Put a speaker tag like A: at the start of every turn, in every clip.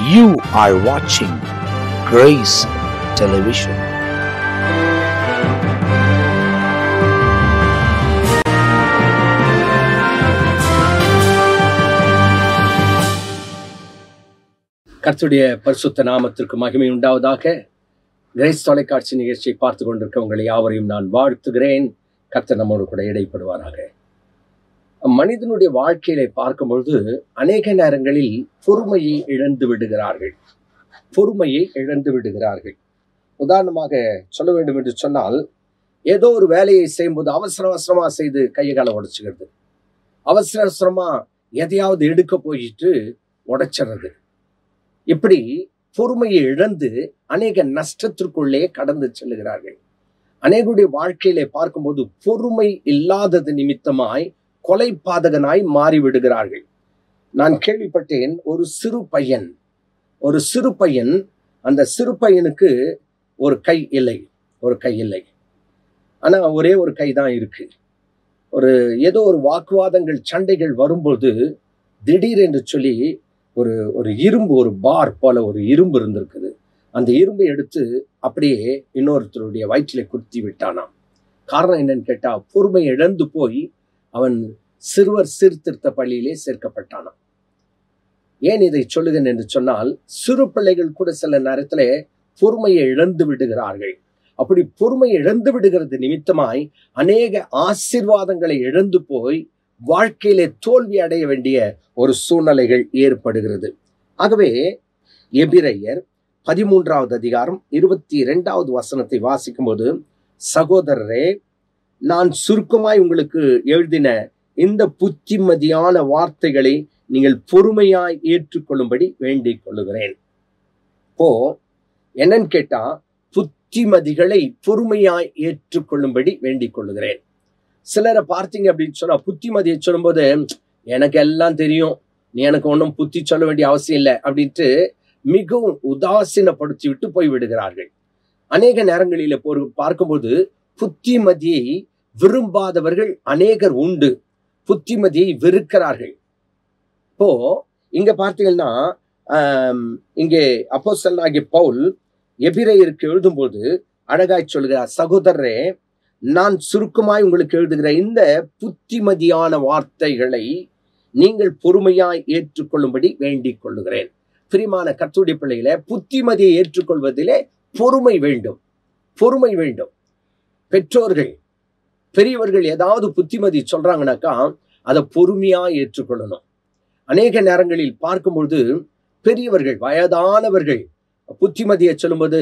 A: You are watching Grace Television.
B: கர்த்தருடைய பரிசுத்த நாமத்திற்கு மகிமை உண்டாவதாக கிரேஸ் தொலைக்காட்சி நிகழ்ச்சியை பார்த்து கொண்டிருக்க உங்களை யாவரையும் நான் வாழ்த்துகிறேன் கர்த்தர் நம்மோடு கூட இடைப்படுவாராக மனிதனுடைய வாழ்க்கையில பார்க்கும் பொழுது அநேக நேரங்களில் பொறுமையை இழந்து விடுகிறார்கள் பொறுமையை இழந்து விடுகிறார்கள் உதாரணமாக சொல்ல வேண்டும் என்று சொன்னால் ஏதோ ஒரு வேலையை செய்யும்போது அவசர அவசரமா செய்து கையை காலை உடைச்சுக்கிறது அவசர அவசரமா எதையாவது எடுக்க போயிட்டு உடைச்சிடுறது இப்படி பொறுமையை இழந்து அநேக நஷ்டத்திற்குள்ளே கடந்து செல்லுகிறார்கள் அநேகருடைய வாழ்க்கையிலே பார்க்கும்போது பொறுமை இல்லாதது நிமித்தமாய் கொலை பாதகனாய் மாறிவிடுகிறார்கள் நான் கேள்விப்பட்டேன் ஒரு சிறு பையன் ஒரு சிறு பையன் அந்த சிறு பையனுக்கு ஒரு கை இல்லை ஒரு கை இல்லை ஆனா ஒரே ஒரு கை தான் இருக்கு ஒரு ஏதோ ஒரு வாக்குவாதங்கள் சண்டைகள் வரும்போது திடீர் என்று சொல்லி ஒரு ஒரு இரும்பு ஒரு பார் போல ஒரு இரும்பு இருந்திருக்குது அந்த இரும்பை எடுத்து அப்படியே இன்னொருத்தருடைய வயிற்றிலே குத்தி விட்டானாம் காரணம் என்னன்னு கேட்டா பொறுமை இழந்து போய் அவன் சிறுவர் சீர்திருத்த பள்ளியிலே சேர்க்கப்பட்டானாம் ஏன் இதை சொல்லுகிறேன் என்று சொன்னால் சிறு பிள்ளைகள் கூட சில நேரத்துல பொறுமையை இழந்து விடுகிறார்கள் அப்படி பொறுமை இழந்து விடுகிறது நிமித்தமாய் அநேக ஆசிர்வாதங்களை இழந்து போய் வாழ்க்கையிலே தோல்வி அடைய வேண்டிய ஒரு சூழ்நிலைகள் ஏற்படுகிறது ஆகவே எபிரையர் பதிமூன்றாவது அதிகாரம் இருபத்தி இரண்டாவது வசனத்தை வாசிக்கும்போது சகோதரரே நான் சுருக்கமாய் உங்களுக்கு எழுதின இந்த புத்திமதியான வார்த்தைகளை நீங்கள் பொறுமையாய் ஏற்றுக்கொள்ளும்படி வேண்டிக் கொள்ளுகிறேன் இப்போ என்னன்னு கேட்டா புத்திமதிகளை பொறுமையாய் ஏற்றுக்கொள்ளும்படி வேண்டிக் கொள்ளுகிறேன் சிலரை பார்த்தீங்க அப்படின்னு சொன்னா புத்திமதியை சொல்லும்போது எனக்கு எல்லாம் தெரியும் நீ எனக்கு ஒன்றும் புத்தி சொல்ல வேண்டிய அவசியம் இல்லை அப்படின்ட்டு மிகவும் உதாசீனப்படுத்தி விட்டு போய் விடுகிறார்கள் அநேக நேரங்களில போர் பார்க்கும்போது புத்திமதியை விரும்பாதவர்கள் அநேகர் உண்டு புத்திமதியை வெறுக்கிறார்கள் இப்போ இங்க பார்த்தீங்கன்னா இங்கே அப்போஸ்தலன் ஆகிய பவுல் எபிரேயருக்கு எழுதும்போது அழகாய் சொல்கிறார் சகோதரரே நான் சுருக்கமாய் உங்களுக்கு எழுதுகிற இந்த புத்திமதியான வார்த்தைகளை நீங்கள் பொறுமையாய் ஏற்றுக்கொள்ளும்படி வேண்டிக் கொள்ளுகிறேன் பிரிமான கத்துடைய பிள்ளைகளை புத்திமதியை ஏற்றுக்கொள்வதிலே பொறுமை வேண்டும் பொறுமை வேண்டும் பெற்றோர்கள் பெரியவர்கள் ஏதாவது புத்திமதி சொல்றாங்கனாக்கா அதை பொறுமையா ஏற்றுக்கொள்ளணும் அநேக நேரங்களில் பார்க்கும்பொழுது பெரியவர்கள் வயதானவர்கள் புத்திமதியை சொல்லும்போது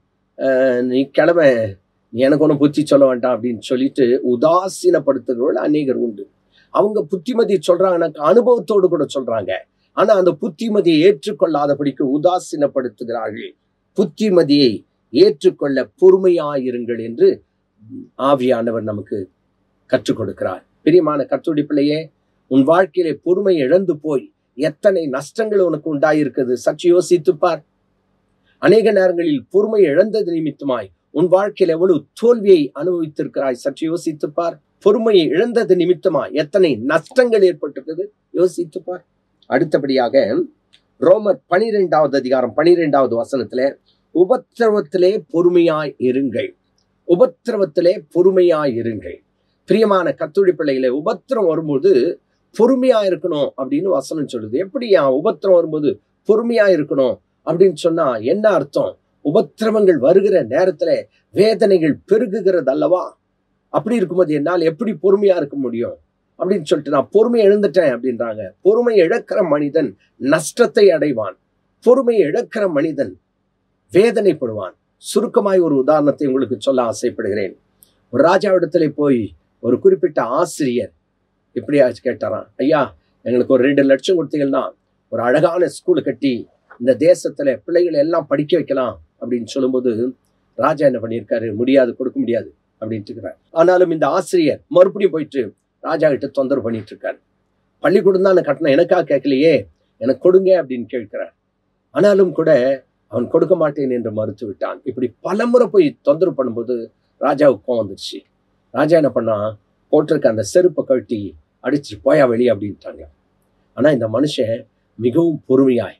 B: நீ கிழமை நீ எனக்கு ஒன்றும் புத்தி சொல்ல வேண்டாம் அப்படின்னு சொல்லிட்டு உதாசீனப்படுத்துகிறவர்கள் அநேகர் உண்டு அவங்க புத்திமதி சொல்றாங்கன்னாக்கா அனுபவத்தோடு கூட சொல்றாங்க ஆனா அந்த புத்திமதியை ஏற்றுக்கொள்ளாதபடிக்கு உதாசீனப்படுத்துகிறார்கள் புத்திமதியை ஏற்றுக்கொள்ள பொறுமையாயிருங்கள் என்று ஆவியானவர் நமக்கு கற்றுக் கொடுக்கிறார் பிரியமான கத்துடி பிள்ளையே உன் வாழ்க்கையிலே பொறுமை இழந்து போய் எத்தனை நஷ்டங்கள் உனக்கு உண்டாயிருக்குது சற்று யோசித்துப்பார் அநேக நேரங்களில் பொறுமை இழந்தது நிமித்தமாய் உன் வாழ்க்கையில் எவ்வளவு தோல்வியை அனுபவித்திருக்கிறாய் சற்று யோசித்துப்பார் பொறுமையை இழந்தது நிமித்தமா எத்தனை நஷ்டங்கள் ஏற்பட்டிருக்குது யோசித்துப்பார் அடுத்தபடியாக ரோமர் பனிரெண்டாவது அதிகாரம் பனிரெண்டாவது வசனத்துல உபத்திரவத்திலே பொறுமையாய் இருங்கள் உபத்திரவத்திலே பொறுமையாய் இருங்கள் பிரியமான கத்துடி பிள்ளைகளை உபத்திரம் வரும்போது பொறுமையா இருக்கணும் அப்படின்னு வசனம் சொல்லுது எப்படியா உபத்திரம் வரும்போது பொறுமையா இருக்கணும் அப்படின்னு சொன்னா என்ன அர்த்தம் உபத்திரவங்கள் வருகிற நேரத்துல வேதனைகள் பெருகுகிறது அல்லவா அப்படி இருக்கும்போது என்னால் எப்படி பொறுமையா இருக்க முடியும் அப்படின்னு சொல்லிட்டு நான் பொறுமை இழந்துட்டேன் அப்படின்றாங்க பொறுமை இழக்கிற மனிதன் நஷ்டத்தை அடைவான் பொறுமை இழக்கிற மனிதன் வேதனைப்படுவான் சுருக்கமாய் ஒரு உதாரணத்தை உங்களுக்கு சொல்ல ஆசைப்படுகிறேன் ஒரு ராஜாவிடத்துல போய் ஒரு குறிப்பிட்ட ஆசிரியர் எப்படியாச்சும் கேட்டாராம் ஐயா எங்களுக்கு ஒரு ரெண்டு லட்சம் கொடுத்தீங்கன்னா ஒரு அழகான ஸ்கூல் கட்டி இந்த தேசத்துல பிள்ளைகளை எல்லாம் படிக்க வைக்கலாம் அப்படின்னு சொல்லும்போது ராஜா என்ன பண்ணியிருக்காரு முடியாது கொடுக்க முடியாது அப்படின்ட்டு இருக்கிறார் ஆனாலும் இந்த ஆசிரியர் மறுபடியும் போயிட்டு ராஜா கிட்ட தொந்தரவு பண்ணிட்டு இருக்காரு பள்ளிக்கூடம் தான் கட்டணம் எனக்கா கேட்கலையே எனக்கு கொடுங்க அப்படின்னு கேட்கிறார் ஆனாலும் கூட அவன் கொடுக்க மாட்டேன் என்று மறுத்து விட்டான் இப்படி பலமுறை போய் தொந்தரவு பண்ணும்போது ராஜாவுக்கு கோவம் வந்துருச்சு ராஜா என்ன பண்ணா போட்டிருக்க அந்த செருப்பை கழட்டி அடிச்சுட்டு போயா வெளியே அப்படின்ட்டாங்க ஆனா இந்த மனுஷன் மிகவும் பொறுமையாய்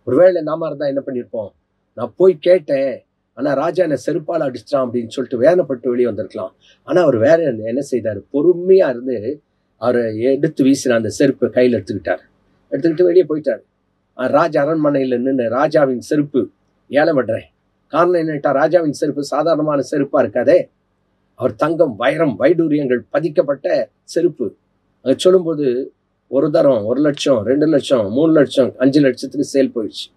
B: ஒருவேளை நாம இருந்தா என்ன பண்ணியிருப்போம் நான் போய் கேட்டேன் ஆனா ராஜா என்ன செருப்பால் அடிச்சிட்டான் அப்படின்னு சொல்லிட்டு வேதனைப்பட்டு வெளியே வந்திருக்கலாம் ஆனா அவர் வேற என்ன- என்ன செய்தார் பொறுமையா இருந்து அவரை எடுத்து வீசின அந்த செருப்பை கையில் எடுத்துக்கிட்டார் எடுத்துக்கிட்டு வெளியே போயிட்டார் அஹ் ராஜா அரண்மனையில் நின்று ராஜாவின் செருப்பு ஏலம் விடுறேன் காரணம் என்னட்டா ராஜாவின் செருப்பு சாதாரணமான செருப்பா இருக்காதே அவர் தங்கம் வைரம் வைடூரியங்கள் பதிக்கப்பட்ட செருப்பு அதை சொல்லும்போது ஒரு தரம் ஒரு லட்சம் ரெண்டு லட்சம் மூணு லட்சம் அஞ்சு லட்சத்துக்கு சேல் போயிடுச்சு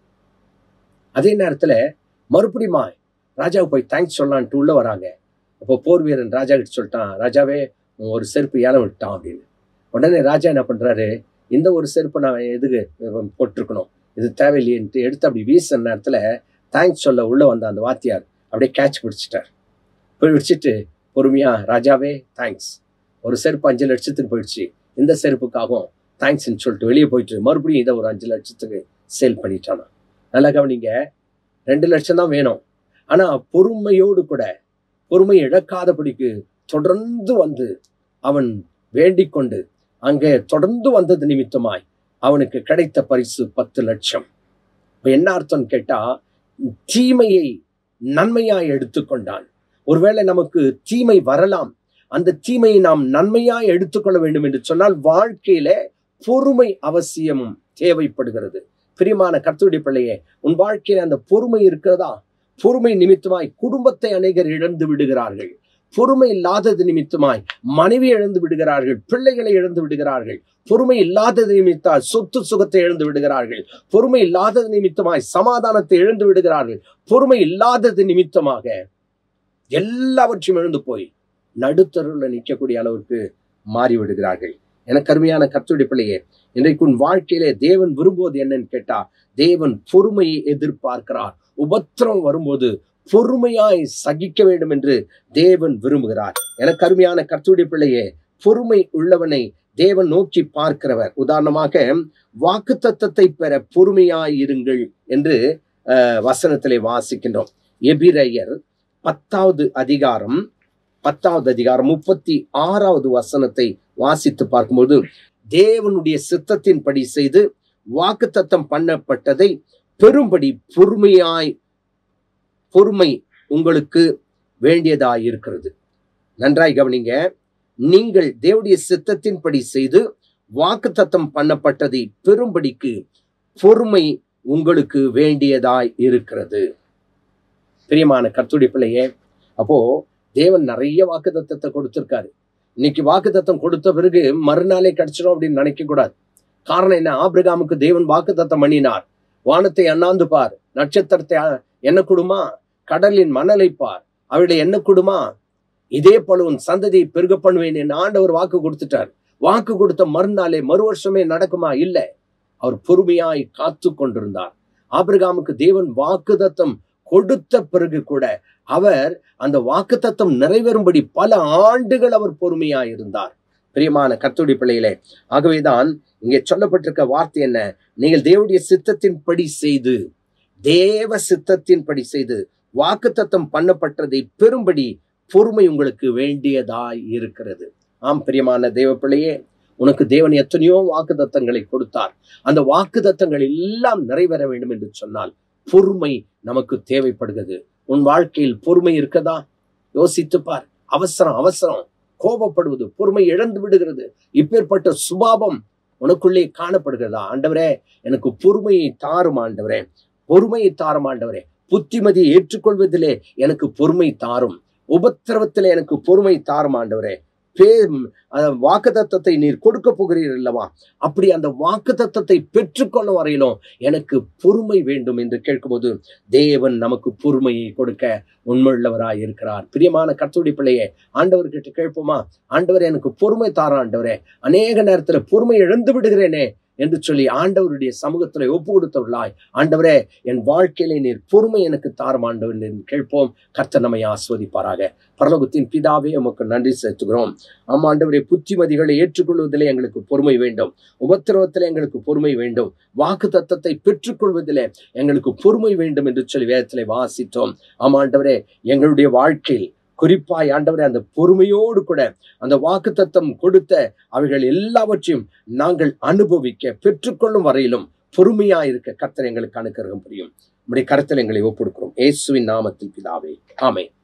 B: அதே நேரத்துல மறுபடியுமா ராஜாவுக்கு போய் தேங்க்ஸ் சொல்லலான்ட்டு உள்ள வராங்க அப்போ போர் வீரன் ராஜா கிட்ட சொல்லிட்டான் ராஜாவே உன் ஒரு செருப்பு ஏலம் விட்டான் அப்படின்னு உடனே ராஜா என்ன பண்றாரு இந்த ஒரு செருப்பை நான் எதுக்கு போட்டிருக்கணும் இது தேவையில்லையன்ட்டு எடுத்து அப்படி வீசின நேரத்துல தேங்க்ஸ் சொல்ல உள்ள வந்த அந்த வாத்தியார் அப்படியே கேட்ச் பிடிச்சிட்டார் போய் பிடிச்சிட்டு பொறுமையா ராஜாவே தேங்க்ஸ் ஒரு செருப்பு அஞ்சு லட்சத்துக்கு போயிடுச்சு இந்த செருப்புக்காகவும் தேங்க்ஸ்ன்னு சொல்லிட்டு வெளியே போயிட்டு மறுபடியும் இதை ஒரு அஞ்சு லட்சத்துக்கு சேல் பண்ணிட்டானா நல்லா கவனிங்க ரெண்டு லட்சம் தான் வேணும் ஆனா பொறுமையோடு கூட பொறுமை இழக்காதபடிக்கு தொடர்ந்து வந்து அவன் வேண்டிக் கொண்டு அங்கே தொடர்ந்து வந்தது நிமித்தமாய் அவனுக்கு கிடைத்த பரிசு பத்து லட்சம் இப்ப என்ன அர்த்தம் கேட்டா தீமையை நன்மையாய் எடுத்துக்கொண்டான் ஒருவேளை நமக்கு தீமை வரலாம் அந்த தீமையை நாம் நன்மையாய் எடுத்துக்கொள்ள வேண்டும் என்று சொன்னால் வாழ்க்கையில பொறுமை அவசியம் தேவைப்படுகிறது பிரியமான கர்த்தருடைய பிள்ளையே உன் வாழ்க்கையில அந்த பொறுமை இருக்கிறதா பொறுமை நிமித்தமாய் குடும்பத்தை அநேகர் இழந்து விடுகிறார்கள் பொறுமை இல்லாதது நிமித்தமாய் மனைவி இழந்து விடுகிறார்கள் பிள்ளைகளை இழந்து விடுகிறார்கள் பொறுமை இல்லாதது நிமித்தால் சொத்து சுகத்தை இழந்து விடுகிறார்கள் பொறுமை இல்லாதது நிமித்தமாய் சமாதானத்தை இழந்து விடுகிறார்கள் பொறுமை இல்லாதது நிமித்தமாக எல்லாவற்றையும் இழந்து போய் நடுத்தருவில் நிற்கக்கூடிய அளவுக்கு மாறி விடுகிறார்கள் எனக்கு அருமையான கர்த்தருடைய பிள்ளையே இன்றைக்கு உன் வாழ்க்கையிலே தேவன் விரும்புவது என்னன்னு கேட்டா தேவன் பொறுமையை எதிர்பார்க்கிறார் உபத்திரம் வரும்போது பொறுமையாய் சகிக்க வேண்டும் என்று தேவன் விரும்புகிறார் எனக்கு அருமையான கர்த்தருடைய பிள்ளையே பொறுமை உள்ளவனை தேவன் நோக்கி பார்க்கிறவர் உதாரணமாக வாக்கு தத்தத்தை பெற பொறுமையாய் இருங்கள் என்று அஹ், வசனத்திலே வாசிக்கின்றோம் எபிரையர் பத்தாவது அதிகாரம் பத்தாவது அதிகாரம் முப்பத்தி ஆறாவது வசனத்தை வாசித்து பார்க்கும்போது தேவனுடைய சித்தத்தின்படி செய்து வாக்குத்தத்தம் பண்ணப்பட்டதை பெரும்படி பொறுமையாய் பொறுமை உங்களுக்கு வேண்டியதாய் இருக்கிறது நன்றாய் கவனிங்க நீங்கள் தேவனுடைய சித்தத்தின்படி செய்து வாக்குத்தத்தம் பண்ணப்பட்டதை பெரும்படிக்கு பொறுமை உங்களுக்கு வேண்டியதாய் இருக்கிறது பிரியமான கர்த்துடைய பிள்ளையே அப்போ தேவன் நிறைய வாக்குத்தத்தத்தை கொடுத்திருக்காரு இன்னைக்கு வாக்குத்தத்தம் கொடுத்த பிறகு மறுநாளே கிடைச்சிடும் அப்படின்னு நினைக்க கூடாது காரணம் என்ன ஆபிரகாமுக்கு தேவன் வாக்குத்தத்தம் பண்ணினார் வானத்தை அண்ணாந்து பார் நட்சத்திரத்தை அ- என்ன கொடுமா கடலின் மணலை பார் அவளை என்ன கொடுமா இதே போல உன் சந்ததியை பெருக பண்ணுவேன் என்று ஆண்டவர் வாக்கு கொடுத்துட்டார் வாக்கு கொடுத்த மறுநாளே மறு வருஷமே நடக்குமா இல்ல அவர் பொறுமையாய் காத்து கொண்டிருந்தார் ஆபிரகாமுக்கு தேவன் வாக்குத்தத்தம் கொடுத்த பிறகு கூட அவர் அந்த வாக்குத்தத்தம் நிறைவேறும்படி பல ஆண்டுகள் அவர் பொறுமையாய் இருந்தார் பிரியமான கர்த்தருடைய பிள்ளைகளே ஆகவேதான் இங்கே சொல்லப்பட்டிருக்க வார்த்தை என்ன நீங்கள் தேவனுடைய சித்தத்தின்படி செய்து தேவ சித்தத்தின்படி செய்து வாக்குத்தத்தம் பண்ணப்பட்டதை பெரும்படி பொறுமை உங்களுக்கு வேண்டியதாய் இருக்கிறது ஆம் பிரியமான தேவ பிள்ளையே உனக்கு தேவன் எத்தனையோ வாக்குத்தத்தங்களை கொடுத்தார் அந்த வாக்குத்தத்தங்கள் எல்லாம் நிறைவேற வேண்டும் என்று சொன்னால் பொறுமை நமக்கு தேவைப்படுகிறது உன் வாழ்க்கையில் பொறுமை இருக்கதா யோசித்து பார் அவசரம் அவசரம் கோபப்படுவது பொறுமை இழந்து விடுகிறது இப்பேற்பட்ட சுபாவம் உனக்குள்ளே காணப்படுகிறதா ஆண்டவரே எனக்கு பொறுமையை தாரும் ஆண்டவரே பொறுமையை தாரும் ஆண்டவரே புத்திமதியை ஏற்றுக்கொள்வதிலே எனக்கு பொறுமை தாரும் உபத்திரவத்திலே எனக்கு பொறுமை தாரும் ஆண்டவரே பே வாக்குத்தத்தத்தை நீர் கொடுக்க போகிறீர் அல்லவா அப்படி அந்த வாக்குத்தத்தத்தை பெற்றுக்கொள்ளும் வரையிலும் எனக்கு பொறுமை வேண்டும் என்று கேட்கும்போது தேவன் நமக்கு பொறுமையை கொடுக்க உண்மையுள்ளவராய் இருக்கிறார் பிரியமான கர்த்தருடைய பிள்ளையே ஆண்டவர்கிட்ட கேட்போமா ஆண்டவர் எனக்கு பொறுமை தார ஆண்டவரே அநேக நேரத்துல பொறுமை இழந்து விடுகிறேனே என்று சொல்லி ஆண்டவருடைய சமூகத்துல ஒப்பு கொடுத்தவர்களாய் ஆண்டவரே என் வாழ்க்கையிலே நீர் பொறுமை எனக்கு தாரும் ஆண்டவர் என்று கேட்போம் கர்த்தர் நம்மை ஆஸ்வதிப்பாராக பரலோகத்தின் பிதாவே உமக்கு நன்றி செலுத்துகிறோம் ஆமா ஆண்டவரே புத்திமதிகளை ஏற்றுக்கொள்வதிலே எங்களுக்கு பொறுமை வேண்டும் உபத்திரவத்திலே எங்களுக்கு பொறுமை வேண்டும் வாக்கு தத்தத்தை பெற்றுக்கொள்வதிலே எங்களுக்கு பொறுமை வேண்டும் என்று சொல்லி வேதத்திலே வாசித்தோம் ஆமா ஆண்டவரே எங்களுடைய வாழ்க்கையில் குறிப்பாய் ஆண்டவரே அந்த பொறுமையோடு கூட அந்த வாக்குத்தத்தம் கொடுத்த அவைகள் எல்லாவற்றையும் நாங்கள் அனுபவிக்க பெற்றுக்கொள்ளும் வரையிலும் பொறுமையா இருக்க கர்த்தர் எங்களுக்கு அனுக்கிரகம் புரியும் உடைய கருத்தில் எங்களை ஒப்புடுக்கிறோம் இயேசுவின் நாமத்தில் பிதாவே ஆமென்